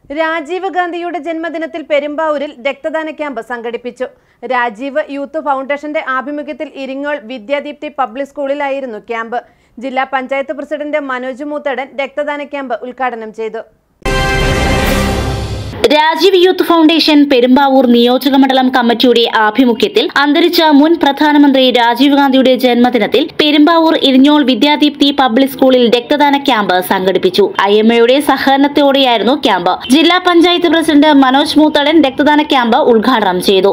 രാജീവ് ഗാന്ധിയുടെ ജന്മദിനത്തിൽ പെരുമ്പാവൂരിൽ രക്തദാന ക്യാമ്പ് സംഘടിപ്പിച്ചു രാജീവ് യൂത്ത് ഫൗണ്ടേഷന്റെ ആഭിമുഖ്യത്തിൽ ഇരിങ്ങോൾ വിദ്യാദീപ്തി പബ്ലിക് സ്കൂളിലായിരുന്നു ക്യാമ്പ് ജില്ലാ പഞ്ചായത്ത് പ്രസിഡന്റ് മനോജ് മൂത്തടൻ രക്തദാന ക്യാമ്പ് ഉദ്ഘാടനം ചെയ്തു രാജീവ് യൂത്ത് ഫൗണ്ടേഷൻ പെരുമ്പാവൂർ നിയോജക മണ്ഡലം കമ്മിറ്റിയുടെ ആഭിമുഖ്യത്തിൽ അന്തരിച്ച മുൻ പ്രധാനമന്ത്രി രാജീവ് ഗാന്ധിയുടെ ജന്മദിനത്തിൽ പെരുമ്പാവൂർ ഇരിഞ്ഞോൾ വിദ്യാദീപ്തി പബ്ലിക് സ്കൂളിൽ രക്തദാന ക്യാമ്പ് സംഘടിപ്പിച്ചു ഐ എം എയുടെ സഹകരണത്തോടെയായിരുന്നു ക്യാമ്പ് ജില്ലാ പഞ്ചായത്ത് പ്രസിഡന്റ് മനോജ് മൂത്തടൻ രക്തദാന ക്യാമ്പ് ഉദ്ഘാടനം ചെയ്തു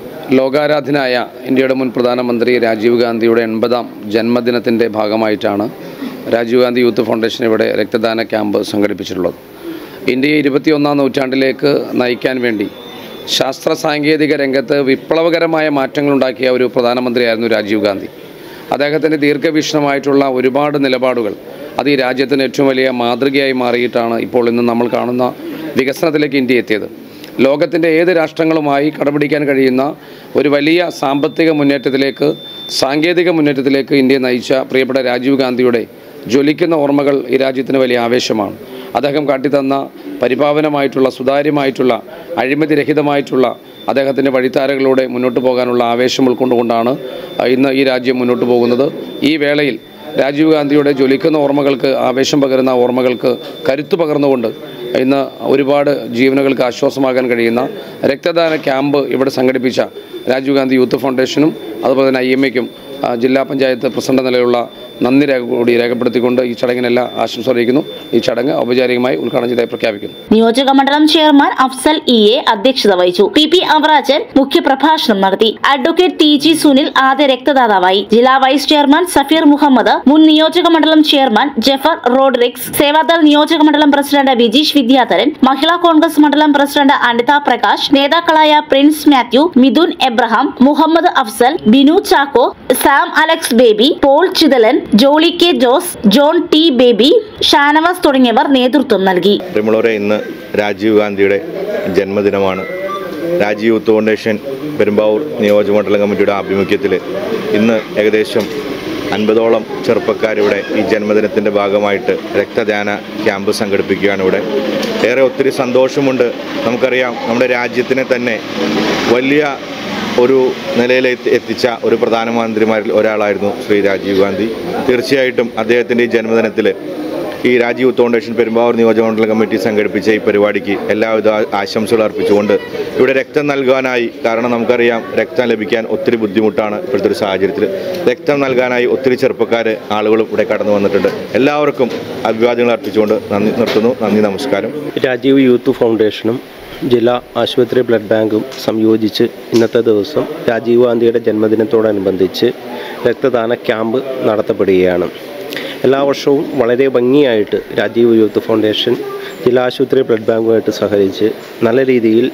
ലോകാരാധനായ ഇന്ത്യയുടെ മുൻ പ്രധാനമന്ത്രി രാജീവ് ഗാന്ധിയുടെ എൺപതാം ജന്മദിനത്തിൻ്റെ ഭാഗമായിട്ടാണ് രാജീവ് ഗാന്ധി യൂത്ത് ഫൗണ്ടേഷൻ ഇവിടെ രക്തദാന ക്യാമ്പ് സംഘടിപ്പിച്ചിട്ടുള്ളത് ഇന്ത്യയെ ഇരുപത്തിയൊന്നാം നൂറ്റാണ്ടിലേക്ക് നയിക്കാൻ വേണ്ടി ശാസ്ത്ര സാങ്കേതിക രംഗത്ത് വിപ്ലവകരമായ മാറ്റങ്ങളുണ്ടാക്കിയ ഒരു പ്രധാനമന്ത്രിയായിരുന്നു രാജീവ് ഗാന്ധി അദ്ദേഹത്തിൻ്റെ ദീർഘവീക്ഷണമായിട്ടുള്ള ഒരുപാട് നിലപാടുകൾ അത് ഈ രാജ്യത്തിന് ഏറ്റവും വലിയ മാതൃകയായി മാറിയിട്ടാണ് ഇപ്പോൾ ഇന്ന് നമ്മൾ കാണുന്ന വികസനത്തിലേക്ക് ഇന്ത്യ എത്തിയത് ലോകത്തിൻ്റെ ഏത് രാഷ്ട്രങ്ങളുമായി കടപിടിക്കാൻ കഴിയുന്ന ഒരു വലിയ സാമ്പത്തിക മുന്നേറ്റത്തിലേക്ക് സാങ്കേതിക മുന്നേറ്റത്തിലേക്ക് ഇന്ത്യ നയിച്ച പ്രിയപ്പെട്ട രാജീവ് ഗാന്ധിയുടെ ജ്വലിക്കുന്ന ഓർമ്മകൾ ഈ രാജ്യത്തിന് വലിയ ആവേശമാണ് അദ്ദേഹം കാട്ടിത്തന്ന പരിപാവനമായിട്ടുള്ള സുതാര്യമായിട്ടുള്ള അഴിമതിരഹിതമായിട്ടുള്ള അദ്ദേഹത്തിൻ്റെ വഴിത്താരകളിലൂടെ മുന്നോട്ട് പോകാനുള്ള ആവേശം ഉൾക്കൊണ്ടുകൊണ്ടാണ് ഇന്ന് ഈ രാജ്യം മുന്നോട്ട് പോകുന്നത് ഈ വേളയിൽ രാജീവ് ഗാന്ധിയുടെ ജ്വലിക്കുന്ന ഓർമ്മകൾക്ക് ആവേശം പകരുന്ന ഓർമ്മകൾക്ക് കരുത്തു പകർന്നുകൊണ്ട് ഇന്ന് ഒരുപാട് ജീവനുകൾക്ക് ആശ്വാസമാകാൻ കഴിയുന്ന രക്തദാന ക്യാമ്പ് ഇവിടെ സംഘടിപ്പിച്ച രാജീവ് ഗാന്ധി യൂത്ത് ഫൗണ്ടേഷനും അതുപോലെ തന്നെ ഐ എം എക്കും ജില്ലാ പഞ്ചായത്ത് പ്രസിഡന്റ് നിലയിലുള്ള നന്ദി രേഖ കൂടി രേഖപ്പെടുത്തിക്കൊണ്ട് ഈ ചടങ്ങിനെല്ലാം ആശംസ അറിയിക്കുന്നു ഈ ചടങ്ങ് ഔപചാരികമായി ഉദ്ഘാടനം ചെയ്തതായി പ്രഖ്യാപിക്കുന്നു നിയോജക മണ്ഡലം ചെയർമാൻ അഫ്സൽ ഇ എ അധ്യക്ഷത വഹിച്ചു പി പി അവറാജൻ മുഖ്യപ്രഭാഷണം നടത്തി അഡ്വക്കേറ്റ് ടി ജി സുനിൽ ആദ്യ രക്തദാതാവായി ജില്ലാ വൈസ് ചെയർമാൻ സഫീർ മുഹമ്മദ് മുൻ നിയോജക മണ്ഡലം ചെയർമാൻ ജഫർ റോഡ്രിക്സ് സേവാദൾ നിയോജക മണ്ഡലം പ്രസിഡന്റ് വിജീഷ് വിദ്യാധരൻ മഹിളാ കോൺഗ്രസ് മണ്ഡലം പ്രസിഡന്റ് അനിത പ്രകാശ് നേതാക്കളായ പ്രിൻസ് മാത്യു മിഥുൻ എബ്രഹാം മുഹമ്മദ് അഫ്സൽ ബിനു ചാക്കോ സാം അലക്സ് ബേബി പോൾ ചിതലൻ ജോളി കെ ജോസ് ജോൺ ടി ബേബി ഷാനവാസ് തുടങ്ങിയവർ നേതൃത്വം നൽകി പ്രിയമുള്ളവരെ ഇന്ന് രാജീവ് ഗാന്ധിയുടെ ജന്മദിനമാണ് രാജീവ് യൂത്ത് ഫൗണ്ടേഷൻ പെരുമ്പാവൂർ നിയോജകമണ്ഡലം കമ്മിറ്റിയുടെ ആഭിമുഖ്യത്തിൽ ഇന്ന് ഏകദേശം അൻപതോളം ചെറുപ്പക്കാരിവിടെ ഈ ജന്മദിനത്തിൻ്റെ ഭാഗമായിട്ട് രക്തദാന ക്യാമ്പ് സംഘടിപ്പിക്കുകയാണ് ഇവിടെ ഏറെ ഒത്തിരി സന്തോഷമുണ്ട് നമുക്കറിയാം നമ്മുടെ രാജ്യത്തിനെ തന്നെ വലിയ ഒരു നിലയിൽ എത്തി- എത്തിച്ച ഒരു പ്രധാനമന്ത്രിമാരിൽ ഒരാളായിരുന്നു ശ്രീ രാജീവ് ഗാന്ധി തീർച്ചയായിട്ടും അദ്ദേഹത്തിൻ്റെ ഈ ജന്മദിനത്തിൽ ഈ രാജീവ് യൂത്ത് ഫൗണ്ടേഷൻ പെരുമ്പാവൂർ നിയോജകമണ്ഡലം കമ്മിറ്റി സംഘടിപ്പിച്ച ഈ പരിപാടിക്ക് എല്ലാവിധ ആശംസകൾ അർപ്പിച്ചുകൊണ്ട് ഇവിടെ രക്തം നൽകാനായി കാരണം നമുക്കറിയാം രക്തം ലഭിക്കാൻ ഒത്തിരി ബുദ്ധിമുട്ടാണ് ഇപ്പോഴത്തെ ഒരു സാഹചര്യത്തിൽ രക്തം നൽകാനായി ഒത്തിരി ചെറുപ്പക്കാർ ആളുകളും ഇവിടെ കടന്നു വന്നിട്ടുണ്ട് എല്ലാവർക്കും അഭിവാദ്യങ്ങൾ അർപ്പിച്ചുകൊണ്ട് നന്ദി നിർത്തുന്നു നന്ദി നമസ്കാരം രാജീവ് യൂത്ത് ഫൗണ്ടേഷനും ജില്ലാ ആശുപത്രി ബ്ലഡ് ബാങ്കും സംയോജിച്ച് ഇന്നത്തെ ദിവസം രാജീവ് ഗാന്ധിയുടെ ജന്മദിനത്തോടനുബന്ധിച്ച് രക്തദാന ക്യാമ്പ് നടത്തപ്പെടുകയാണ് എല്ലാ വർഷവും വളരെ ഭംഗിയായിട്ട് രാജീവ് യൂത്ത് ഫൗണ്ടേഷൻ ജില്ലാ ആശുപത്രി ബ്ലഡ് ബാങ്കുമായിട്ട് സഹകരിച്ച് നല്ല രീതിയിൽ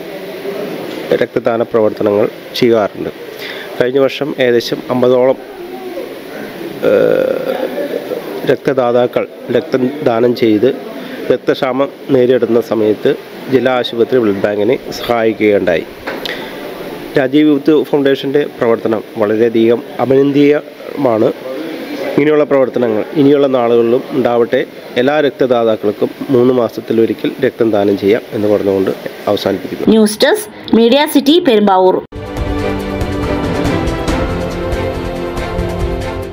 രക്തദാന പ്രവർത്തനങ്ങൾ ചെയ്യാറുണ്ട് കഴിഞ്ഞ വർഷം ഏകദേശം അമ്പതോളം രക്തദാതാക്കൾ രക്തം ദാനം ചെയ്ത് രക്തക്ഷാമം നേരിടുന്ന സമയത്ത് ജില്ലാ ആശുപത്രി ബ്ലഡ് ബാങ്കിനെ സഹായിക്കുകയുണ്ടായി രാജീവ് യൂത്ത് ഫൗണ്ടേഷൻ്റെ പ്രവർത്തനം വളരെയധികം അഭിനന്ദീയമാണ് ഇങ്ങനെയുള്ള പ്രവർത്തനങ്ങൾ ഇനിയുള്ള നാളുകളിലും ഉണ്ടാവട്ടെ എല്ലാ രക്തദാതാക്കൾക്കും മൂന്ന് മാസത്തിലൊരിക്കൽ രക്തം ദാനം ചെയ്യാം എന്ന് പറഞ്ഞുകൊണ്ട് അവസാനിപ്പിക്കുന്നു news desk media city Perumbavoor